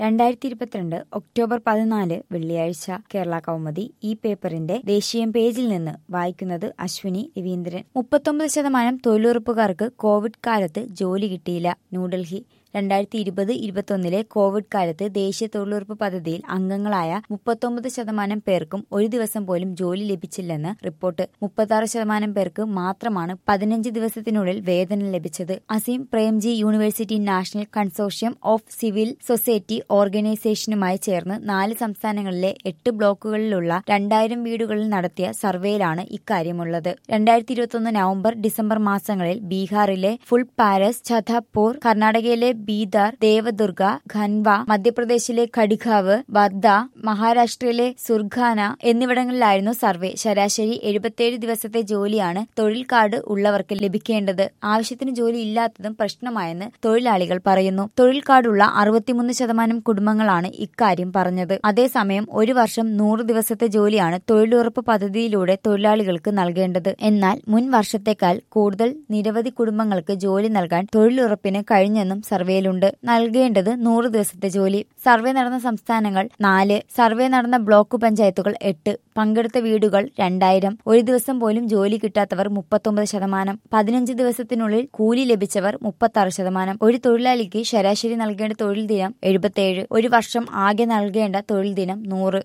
രണ്ടായിരത്തി ഇരുപത്തിരണ്ട് ഒക്ടോബർ പതിനാല് വെള്ളിയാഴ്ച കേരള കൗമുദി ഈ പേപ്പറിന്റെ ദേശീയം പേജിൽ നിന്ന് വായിക്കുന്നത് അശ്വിനി രവീന്ദ്രൻ മുപ്പത്തൊമ്പത് ശതമാനം തൊഴിലുറപ്പുകാർക്ക് കോവിഡ് കാലത്ത് ജോലി കിട്ടിയില്ല ന്യൂഡൽഹി രണ്ടായിരത്തി ഇരുപത് ഇരുപത്തൊന്നിലെ കോവിഡ് കാലത്ത് ദേശീയ തൊഴിലുറപ്പ് പദ്ധതിയിൽ അംഗങ്ങളായ മുപ്പത്തൊമ്പത് ശതമാനം പേർക്കും ഒരു ദിവസം പോലും ജോലി ലഭിച്ചില്ലെന്ന് റിപ്പോർട്ട് മുപ്പത്തി ശതമാനം പേർക്ക് മാത്രമാണ് പതിനഞ്ച് ദിവസത്തിനുള്ളിൽ വേതനം ലഭിച്ചത് Azim Premji university national consortium of civil society ഓർഗനൈസേഷനുമായി ചേർന്ന് നാല് സംസ്ഥാനങ്ങളിലെ എട്ട് ബ്ലോക്കുകളിലുള്ള രണ്ടായിരം വീടുകളിൽ നടത്തിയ സർവേയിലാണ് ഇക്കാര്യമുള്ളത് രണ്ടായിരത്തി ഇരുപത്തൊന്ന് നവംബർ ഡിസംബർ മാസങ്ങളിൽ ബീഹാറിലെ ഫുൾ പാരസ് ഛതാപൂർ കർണാടകയിലെ ബീദർ ദേവദുർഗ ഖൻവ മധ്യപ്രദേശിലെ ഖഡിഖാവ് വർദ്ധ മഹാരാഷ്ട്രയിലെ സുർഖാന എന്നിവിടങ്ങളിലായിരുന്നു സർവേ ശരാശരി എഴുപത്തിയേഴ് ദിവസത്തെ ജോലിയാണ് തൊഴിൽ കാർഡ് ഉള്ളവർക്ക് ലഭിക്കേണ്ടത് ആവശ്യത്തിന് ജോലി ഇല്ലാത്തതും പ്രശ്നമായെന്ന് തൊഴിലാളികൾ പറയുന്നു തൊഴിൽ കാർഡുള്ള അറുപത്തിമൂന്ന് ശതമാനം കുടുംബങ്ങളാണ് ഇക്കാര്യം പറഞ്ഞത് അതേസമയം ഒരു വർഷം നൂറ് ദിവസത്തെ ജോലിയാണ് തൊഴിലുറപ്പ് പദ്ധതിയിലൂടെ തൊഴിലാളികൾക്ക് നൽകേണ്ടത് എന്നാൽ മുൻ വർഷത്തേക്കാൾ കൂടുതൽ നിരവധി കുടുംബങ്ങൾക്ക് ജോലി നൽകാൻ തൊഴിലുറപ്പിന് കഴിഞ്ഞെന്നും സർവേയിലുണ്ട് നൽകേണ്ടത് നൂറ് ദിവസത്തെ ജോലി സർവേ നടന്ന സംസ്ഥാനങ്ങൾ നാല് സർവേ നടന്ന ബ്ലോക്ക് പഞ്ചായത്തുകൾ എട്ട് പങ്കെടുത്ത വീടുകൾ രണ്ടായിരം ഒരു ദിവസം പോലും ജോലി കിട്ടാത്തവർ മുപ്പത്തൊമ്പത് ശതമാനം പതിനഞ്ച് ദിവസത്തിനുള്ളിൽ കൂലി ലഭിച്ചവർ മുപ്പത്തി ആറ് ശതമാനം ഒരു തൊഴിലാളിക്ക് ശരാശരി നൽകേണ്ട തൊഴിൽ ദിനം എഴുപത്തിയേഴ് ഒരു വർഷം ആകെ നൽകേണ്ട തൊഴിൽ ദിനം നൂറ്